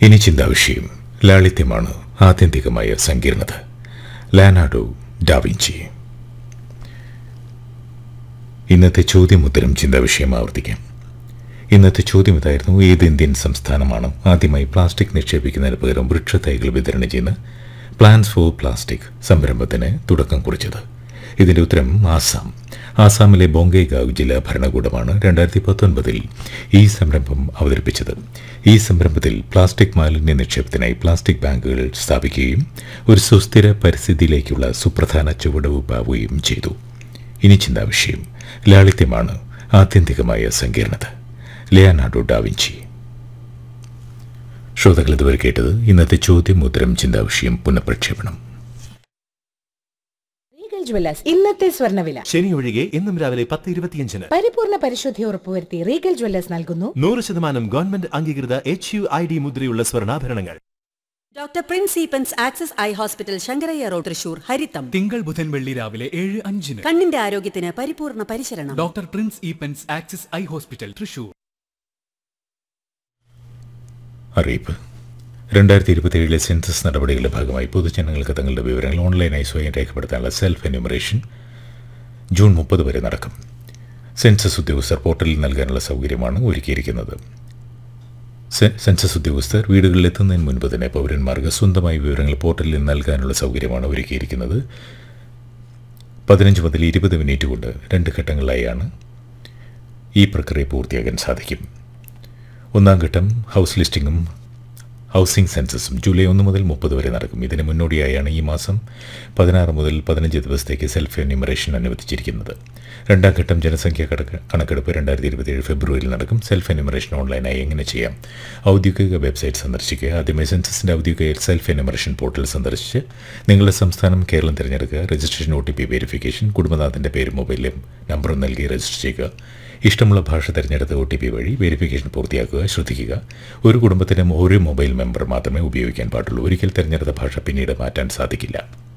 ഇനി ചിന്താവിഷയം ലാളിത്യമാണ് ആത്യന്തികമായ സങ്കീർണത ലാനാഡോ ഡാവിഞ്ചി ഇന്നത്തെ ചോദ്യമുത്തരം ചിന്താവിഷയം ആവർത്തിക്കാം ഇന്നത്തെ ചോദ്യം ഇതായിരുന്നു ഏത് ഇന്ത്യൻ സംസ്ഥാനമാണ് ആദ്യമായി പ്ലാസ്റ്റിക് നിക്ഷേപിക്കുന്നതിന് പകരം വൃക്ഷത്തൈകൾ വിതരണം ചെയ്യുന്ന പ്ലാൻസ് ഫോർ പ്ലാസ്റ്റിക് സംരംഭത്തിന് തുടക്കം കുറിച്ചത് ഇതിന്റെ ഉത്തരം ആസാം ആസാമിലെ ബോംഗൈഗാവ് ജില്ലാ ഭരണകൂടമാണ് രണ്ടായിരത്തി പത്തൊൻപതിൽ ഈ സംരംഭം അവതരിപ്പിച്ചത് ഈ സംരംഭത്തിൽ പ്ലാസ്റ്റിക് മാലിന്യ നിക്ഷേപത്തിനായി പ്ലാസ്റ്റിക് ബാങ്കുകൾ സ്ഥാപിക്കുകയും ഒരു സുസ്ഥിര പരിസ്ഥിതിയിലേക്കുള്ള സുപ്രധാന ചുവടുവയ്പാവുകയും ചെയ്തു ഇനി ചിന്താവിഷയം ലാളിത്യമാണ് ആത്യന്തികമായ സങ്കീർണത ലിയാനാർഡോ ഡാവിഞ്ചി ശ്രോതാക്കൾ ഇതുവരെ കേട്ടത് ഇന്നത്തെ ചോദ്യം ഉത്തരം ചിന്താവിഷയം പുനഃപ്രക്ഷേപണം റീഗൽ ജ്വല്ലേഴ്സ് ഇന്നത്തെ സ്വർണ്ണവില ശനി ഒഴികെ ഇന്നും രാവിലെ പത്ത് ഇരുപത്തിയഞ്ചിന് പരിപൂർണ പരിശുദ്ധി ഉറപ്പുവരുത്തി റീഗൽ ജ്വല്ലേഴ്സ് നൽകുന്നു നൂറ് ശതമാനം ഗവൺമെന്റ് അംഗീകൃത എച്ച് യു ഐ ഡി മുദ്രയുള്ള സ്വർണ്ണാഭരണങ്ങൾ doctor Prince Eapen's access eye hospital Sankaraiah road Thrissur ഹരിത്തം തിങ്കൾ ബുധൻ വെള്ളി രാവിലെ ഏഴ് അഞ്ചിന് കണ്ണിന്റെ ആരോഗ്യത്തിന് പരിപൂർണ പരിശരണം doctor Prince Eapen's axis eye hospital Thrissur അറിയിപ്പ് രണ്ടായിരത്തി ഇരുപത്തിയേഴിലെ സെൻസസ് നടപടികളുടെ ഭാഗമായി പൊതുജനങ്ങൾക്ക് തങ്ങളുടെ വിവരങ്ങൾ ഓൺലൈനായി സ്വയം രേഖപ്പെടുത്താനുള്ള സെൽഫ് എന്യൂമറേഷൻ ജൂൺ മുപ്പത് വരെ നടക്കും സെൻസസ് ഉദ്യോഗസ്ഥർ പോർട്ടലിൽ നൽകാനുള്ള സൗകര്യമാണ് ഒരുക്കിയിരിക്കുന്നത് സെ- സെൻസസ് ഉദ്യോഗസ്ഥർ വീടുകളിൽ എത്തുന്നതിന് മുൻപ് തന്നെ പൗരന്മാർക്ക് സ്വന്തമായി വിവരങ്ങൾ പോർട്ടലിൽ നൽകാനുള്ള സൗകര്യമാണ് ഒരുക്കിയിരിക്കുന്നത് പതിനഞ്ച് മുതൽ ഇരുപത് മിനിറ്റ് കൊണ്ട് രണ്ട് ഘട്ടങ്ങളിലായാണ് ഈ പ്രക്രിയ പൂർത്തിയാക്കാൻ സാധിക്കും ഒന്നാം ഘട്ടം ഹൗസ് ലിസ്റ്റിംഗും ഹൗസിംഗ് സെൻസസും ജൂലൈ ഒന്ന് മുതൽ മുപ്പത് വരെ നടക്കും ഇതിന് മുന്നോടിയായാണ് ഈ മാസം പതിനാറ് മുതൽ പതിനഞ്ച് ദിവസത്തേക്ക് സെൽഫ് എന്യൂമറേഷൻ അനുവദിച്ചിരിക്കുന്നത് രണ്ടാം ഘട്ടം ജനസംഖ്യാ കണക്ക് കണക്കെടുപ്പ് രണ്ടായിരത്തി ഇരുപത്തിയേഴ് ഫെബ്രുവരിയിൽ നടക്കും സെൽഫ് എന്യൂമറേഷൻ ഓൺലൈനായി എങ്ങനെ ചെയ്യാം ഔദ്യോഗിക വെബ്സൈറ്റ് സന്ദർശിക്കുക ആദ്യമായി സെൻസസിൻ്റെ ഔദ്യോഗിക സെൽഫ് എന്യൂമറേഷൻ പോർട്ടൽ സന്ദർശിച്ച് നിങ്ങളുടെ സംസ്ഥാനം കേരളം തിരഞ്ഞെടുക്കുക registration O T P verification കുടുംബനാഥൻ്റെ പേരും മൊബൈലും നമ്പറും നൽകി രജിസ്റ്റർ ചെയ്യുക ഇഷ്ടമുള്ള ഭാഷ തിരഞ്ഞെടുത്ത് ഒ ടി പി വഴി വെരിഫിക്കേഷൻ പൂർത്തിയാക്കുക ശ്രദ്ധിക്കുക ഒരു കുടുംബത്തിനും ഒരു മൊബൈൽ മെമ്പർ മാത്രമേ ഉപയോഗിക്കാൻ പാടുള്ളൂ ഒരിക്കൽ തിരഞ്ഞെടുത്ത ഭാഷ പിന്നീട് മാറ്റാൻ സാധിക്കില്ല